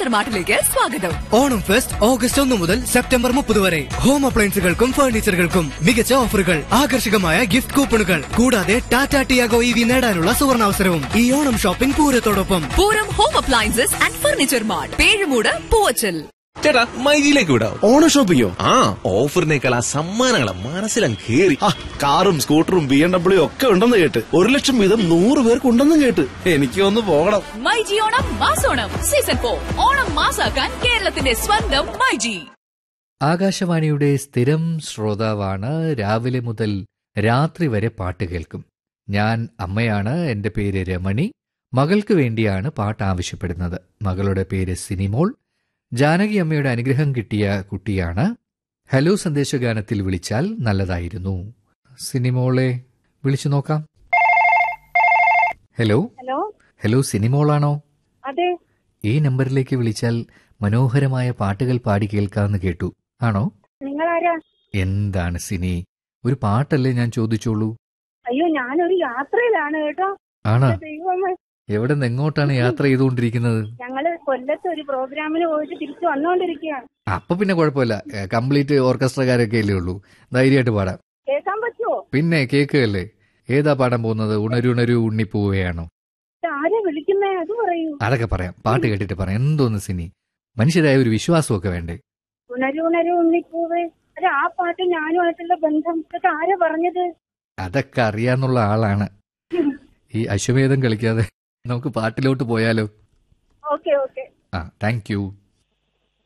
furniture മാർട്ടിലേക്ക് സ്വാഗതം Onam fest August ഒന്ന് മുതൽ സെപ്റ്റംബർ മുപ്പത് വരെ ഹോം അപ്ലയൻസുകൾക്കും ഫർണിച്ചറുകൾക്കും മികച്ച ഓഫറുകൾ ആകർഷകമായ ഗിഫ്റ്റ് കൂപ്പണുകൾ കൂടാതെ ടാറ്റ ടിയാഗോ ഇ വി നേടാനുള്ള സുവർണാവസരവും ഈ ഓണം ഷോപ്പിംഗ് പൂരത്തോടൊപ്പം Pooram home appliances and furniture mart Pezhumoodu Poovachal ചേട്ടാ മൈജിയിലേക്ക് വിടാം ഓണം ഷോപ്പിങ്ങോ ആ ഓഫറിനേക്കാൾ ആ സമ്മാനങ്ങളെ മനസ്സിലും കേറി ആ കാറും സ്കൂട്ടറും ബി എം ഡബ്ല്യു ഒക്കെ ഉണ്ടെന്ന് കേട്ട് ഒരു ലക്ഷം വീതം നൂറ് പേർക്ക് ഉണ്ടെന്നും കേട്ട് എനിക്ക് ഒന്ന് പോകണം മൈജി ഓണം മാസോണം സീസൺ ഫോർ ഓണം മാസാക്കാൻ കേരളത്തിന്റെ സ്വന്തം മൈജി ആകാശവാണിയുടെ സ്ഥിരം ശ്രോതാവാണ് രാവിലെ മുതൽ രാത്രി വരെ പാട്ട് കേൾക്കും ഞാൻ അമ്മയാണ് എൻ്റെ പേര് രമണി മകൾക്ക് വേണ്ടിയാണ് പാട്ട് ആവശ്യപ്പെടുന്നത് മകളുടെ പേര് സിനിമോൾ ജാനകി അമ്മയുടെ അനുഗ്രഹം കിട്ടിയ കുട്ടിയാണ് ഹലോ സന്ദേശഗാനത്തിൽ വിളിച്ചാൽ നല്ലതായിരുന്നു സിനിമോളെ വിളിച്ചു നോക്കാം ഹലോ ഹലോ ഹലോ സിനിമോളാണോ അതെ ഈ നമ്പറിലേക്ക് വിളിച്ചാൽ മനോഹരമായ പാട്ടുകൾ പാടി കേൾക്കാമെന്ന് കേട്ടു ആണോ നിങ്ങളാരാ എന്താണ് സിനി ഒരു പാട്ടല്ലേ ഞാൻ ചോദിച്ചോളൂ അയ്യോ ഞാനൊരു യാത്രയിലാണ് കേട്ടോ ആണാ ദൈവമേ എവിടെ നിന്ന് എങ്ങോട്ടാണ് യാത്ര ചെയ്തുകൊണ്ടിരിക്കുന്നത് ഞങ്ങള് കൊല്ലത്ത് ഒരു പ്രോഗ്രാമിന് പോയിട്ട് തിരിച്ചു വന്നോണ്ടിരിക്കുകയാണ് അപ്പൊ പിന്നെ കുഴപ്പമില്ല കംപ്ലീറ്റ് ഓർക്കസ്ട്രക്കാരൊക്കെ അല്ലേ ഉള്ളൂ ധൈര്യമായിട്ട് പാടാം കേൾക്കാൻ പറ്റുമോ പിന്നെ കേൾക്കുകയല്ലേ ഏതാ പാടാൻ പോകുന്നത് ഉണരുണരു ഉണ്ണിപ്പൂവയാണോ ആരാ വിളിക്കുന്നേ അത് പറയൂ അതൊക്കെ പറയാം പാട്ട് കേട്ടിട്ട് പറയാം എന്തോന്ന് സിനി മനുഷ്യരായ ഒരു വിശ്വാസമൊക്കെ വേണ്ടേ ഉണരു ഉണരു ഉണ്ണിപ്പൂവേ അത് ആ പാട്ട് ഞാനുമായിട്ടുള്ള ബന്ധം ഇതൊക്കെ ആരാ പറഞ്ഞത് അതൊക്കെ അറിയാന്നുള്ള ആളാണ് ഈ അശ്വമേധം കളിക്കാതെ നമുക്ക് പാട്ടിലോട്ട് പോയാലോ ഓക്കെ ഓക്കെ ആ താങ്ക് യു